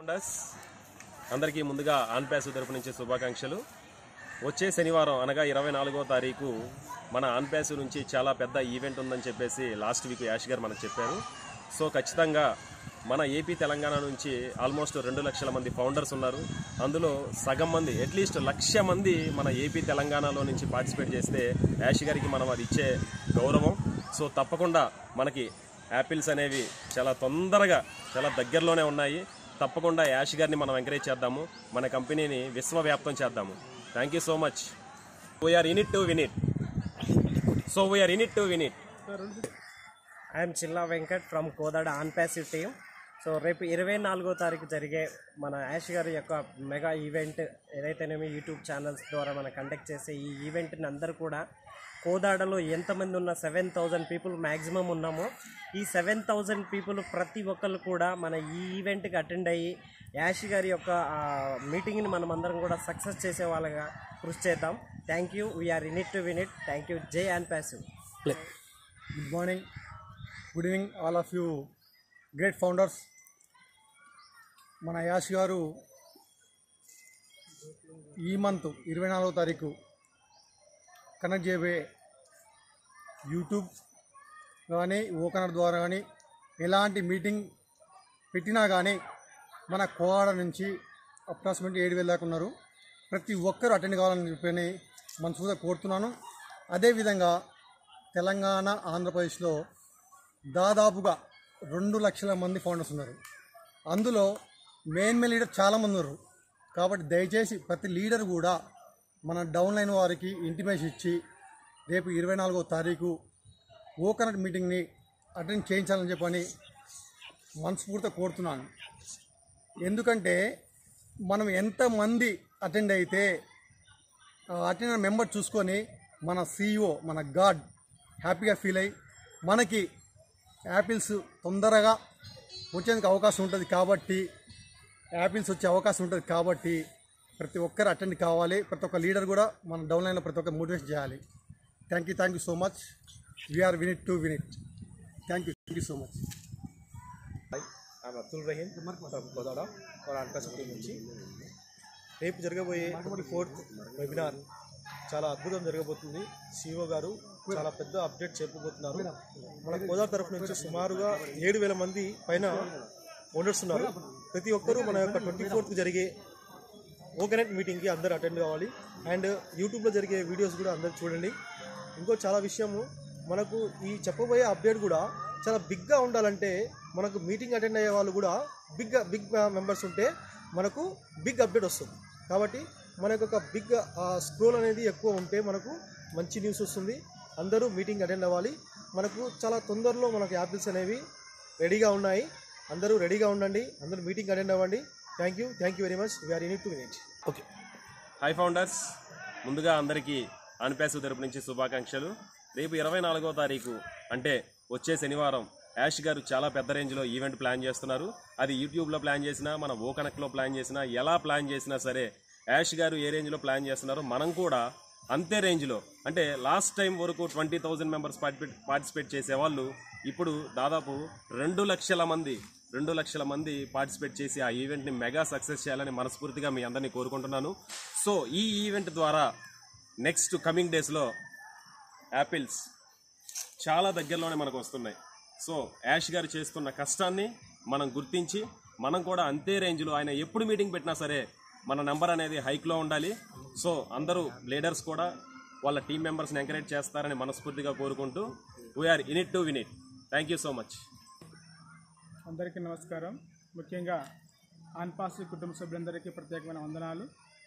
founders అందరికీ ముందుగా ఆన్పాస్ తరపు నుంచి శుభాకాంక్షలు వచ్చే శనివారం అనగా ఇరవై నాలుగో తారీఖు మన ఆన్పాస్ నుంచి చాలా పెద్ద ఈవెంట్ ఉందని చెప్పేసి లాస్ట్ వీక్ యాష్ గారు మనకు చెప్పారు సో ఖచ్చితంగా మన ఏపీ తెలంగాణ నుంచి ఆల్మోస్ట్ రెండు లక్షల మంది ఫౌండర్స్ ఉన్నారు అందులో సగం మంది అట్లీస్ట్ లక్ష మంది మన ఏపీ తెలంగాణలో నుంచి పార్టిసిపేట్ చేస్తే యాష్ గారికి మనం అది ఇచ్చే గౌరవం సో తప్పకుండా మనకి యాపిల్స్ అనేవి చాలా తొందరగా చాలా దగ్గరలోనే ఉన్నాయి తప్పకుండా యాష్ గారిని మనం ఎంకరేజ్ చేద్దాము మన కంపెనీని విశ్వవ్యాప్తం చేద్దాము thank you so much we are in it to win it so we are in it to win it I'm Chilla Venkat from Kodad onpassive team so రేపు ఇరవై నాలుగో తారీఖు జరిగే మన యాష్ గారి యొక్క మెగా ఈవెంట్ ఏదైతేనేమి యూట్యూబ్ ఛానల్స్ ద్వారా మనం కండక్ట్ చేసే ఈ ఈవెంట్ని అందరూ కూడా కోదాడలో ఎంతమంది ఉన్న సెవెన్ థౌజండ్ పీపుల్ మ్యాక్సిమం ఉన్నామో ఈ సెవెన్ థౌజండ్ పీపుల్ ప్రతి ఒక్కరు కూడా మన ఈ ఈవెంట్కి అటెండ్ అయ్యి యాష్ గారి యొక్క మీటింగ్ని మనం అందరం కూడా సక్సెస్ చేసే వాళ్ళగా కృషి చేద్దాం thank you we are in it to win it thank you జై and passive good morning good evening all of you great founders మన యాష్ గారు ఈ మంత్ ఇరవై నాలుగో తారీఖు కనెక్ట్ చేయబోయే యూట్యూబ్ కానీ ఓకనర్ ద్వారా కానీ ఎలాంటి మీటింగ్ పెట్టినా కానీ మన కోవాడ నుంచి అప్రాక్సిమేట్ ఏడు వేల దాకా ఉన్నారు ప్రతి ఒక్కరూ అటెండ్ కావాలని చెప్పని మనసుగా కోరుతున్నాను అదేవిధంగా తెలంగాణ ఆంధ్రప్రదేశ్లో దాదాపుగా రెండు లక్షల మంది ఫౌండర్స్ ఉన్నారు అందులో మెయిన్ మెయిన్ లీడర్ చాలామంది ఉన్నారు కాబట్టి దయచేసి ప్రతి లీడర్ కూడా మన డౌన్ లైన్ వారికి ఇంటిమేషన్ ఇచ్చి రేపు ఇరవై నాలుగో తారీఖు ఓకనట్ మీటింగ్ని అటెండ్ చేయించాలని చెప్పని మనస్ఫూర్తిగా కోరుతున్నాను ఎందుకంటే మనం ఎంతమంది అటెండ్ అయితే అటెండ్ మెంబర్ చూసుకొని మన సీఈఓ మన గాడ్ హ్యాపీగా ఫీల్ అయ్యి మనకి యాపిల్స్ తొందరగా వచ్చేందుకు అవకాశం ఉంటుంది కాబట్టి యాపిల్స్ వచ్చే అవకాశం ఉంటుంది కాబట్టి ప్రతి ఒక్కరు అటెండ్ కావాలి ప్రతి ఒక్క లీడర్ కూడా మన డౌన్లైన్లో ప్రతి ఒక్క మోటివేషన్ చేయాలి thank you thank you so much we are win it to win it thank you thank you so much I'm Abdul Rahim from Kodad for onpassive team నుంచి రేపు జరగబోయే ట్వంటీ ఫోర్త్ వెబినార్ చాలా అద్భుతం జరగబోతుంది సిఇఓ గారు చాలా పెద్ద అప్డేట్ చెప్పబోతున్నారు మన కోదాడ తరఫు నుంచి సుమారుగా ఏడు వేల మంది పైన ఓనర్స్ ఉన్నారు ప్రతి ఒక్కరూ మన యొక్క ట్వంటీ ఫోర్త్ జరిగే ఓకనెట్ మీటింగ్కి అందరూ అటెండ్ కావాలి అండ్ యూట్యూబ్లో జరిగే వీడియోస్ కూడా అందరూ చూడండి ఇంకో చాలా విషయము మనకు ఈ చెప్పబోయే అప్డేట్ కూడా చాలా బిగ్గా ఉండాలంటే మనకు మీటింగ్ అటెండ్ అయ్యే వాళ్ళు కూడా బిగ్ బిగ్ మెంబర్స్ ఉంటే మనకు బిగ్ అప్డేట్ వస్తుంది కాబట్టి మనకు ఒక బిగ్ స్క్రోల్ అనేది ఎక్కువ ఉంటే మనకు మంచి న్యూస్ వస్తుంది అందరూ మీటింగ్ అటెండ్ అవ్వాలి మనకు చాలా తొందరలో మనకు యాపిల్స్ అనేవి రెడీగా ఉన్నాయి అందరూ రెడీగా ఉండండి అందరూ మీటింగ్ అటెండ్ అవ్వండి thank you thank you very much we are in to win it okay hi founders ముందుగా అందరికీ ఆన్పాసు తరపు నుంచి శుభాకాంక్షలు రేపు ఇరవై నాలుగో తారీఖు అంటే వచ్చే శనివారం యాష్ గారు చాలా పెద్ద రేంజ్లో ఈవెంట్ ప్లాన్ చేస్తున్నారు అది యూట్యూబ్లో ప్లాన్ చేసినా మన ఓ కనెక్ట్లో ప్లాన్ చేసినా ఎలా ప్లాన్ చేసినా సరే యాష్ గారు ఏ రేంజ్లో ప్లాన్ చేస్తున్నారో మనం కూడా అంతే రేంజ్లో అంటే లాస్ట్ టైం వరకు twenty thousand members participate participate చేసేవాళ్ళు ఇప్పుడు దాదాపు రెండు లక్షల మంది రెండు లక్షల మంది పార్టిసిపేట్ చేసి ఆ ఈవెంట్ని మెగా సక్సెస్ చేయాలని మనస్ఫూర్తిగా మీ అందరినీ కోరుకుంటున్నాను సో ఈ ఈవెంట్ ద్వారా నెక్స్ట్ కమింగ్ డేస్లో యాపిల్స్ చాలా దగ్గరలోనే మనకు వస్తున్నాయి సో యాష్ గారు చేస్తున్న కష్టాన్ని మనం గుర్తించి మనం కూడా అంతే రేంజ్లో ఆయన ఎప్పుడు మీటింగ్ పెట్టినా సరే మన నెంబర్ అనేది హైక్లో ఉండాలి సో అందరూ లీడర్స్ కూడా వాళ్ళ టీం మెంబర్స్ని ఎంకరేజ్ చేస్తారని మనస్ఫూర్తిగా కోరుకుంటూ we are in it to win it thank you so much అందరికీ నమస్కారం ముఖ్యంగా ఆన్పాసి కుటుంబ సభ్యులందరికీ ప్రత్యేకమైన వందనాలు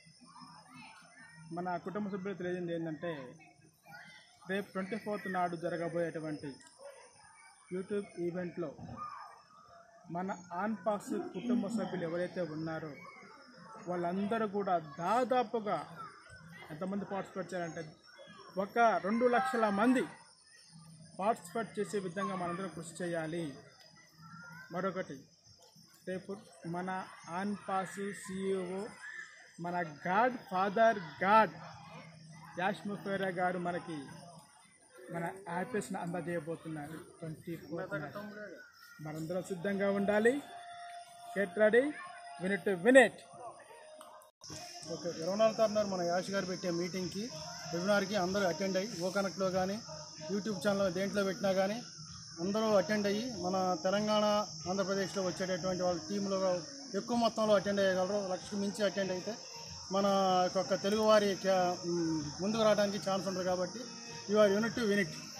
మన కుటుంబ సభ్యులు తెలియజేది ఏంటంటే రేపు ట్వంటీ ఫోర్త్ నాడు జరగబోయేటువంటి యూట్యూబ్ ఈవెంట్లో మన ఆన్పాస్ కుటుంబ సభ్యులు ఎవరైతే ఉన్నారో వాళ్ళందరూ కూడా దాదాపుగా ఎంతమంది పార్టిసిపేట్ చేయాలంటే ఒక రెండు లక్షల మంది పార్టిసిపేట్ చేసే విధంగా మనందరం కృషి చేయాలి మరొకటి రేపు మన ఆన్ పాసు సిఇఓ మన godfather God Ash Mufareh గారు మనకి మన యాపిల్స్ని అందజేయబోతున్నారు ట్వంటీ ఫోర్ మనందరం సిద్ధంగా ఉండాలి get ready win it win it okay ఇరవై నాలుగు తారీఖు మన యాష్ గారు పెట్టే మీటింగ్కి వెబినార్కి అందరూ అటెండ్ అయ్యి ఓ కనెక్ట్లో కానీ యూట్యూబ్ ఛానల్ దేంట్లో పెట్టినా కానీ అందరూ అటెండ్ అయ్యి మన తెలంగాణ ఆంధ్రప్రదేశ్లో వచ్చేటటువంటి వాళ్ళ టీంలో ఎక్కువ మొత్తంలో అటెండ్ అయ్యగలరు లక్షకు మించి అటెండ్ అయితే మన యొక్క తెలుగువారి క్యా- మ్, ముందుకు రావడానికి ఛాన్స్ ఉంటుంది కాబట్టి యు ఆర్ యూనిట్ టు వినిట్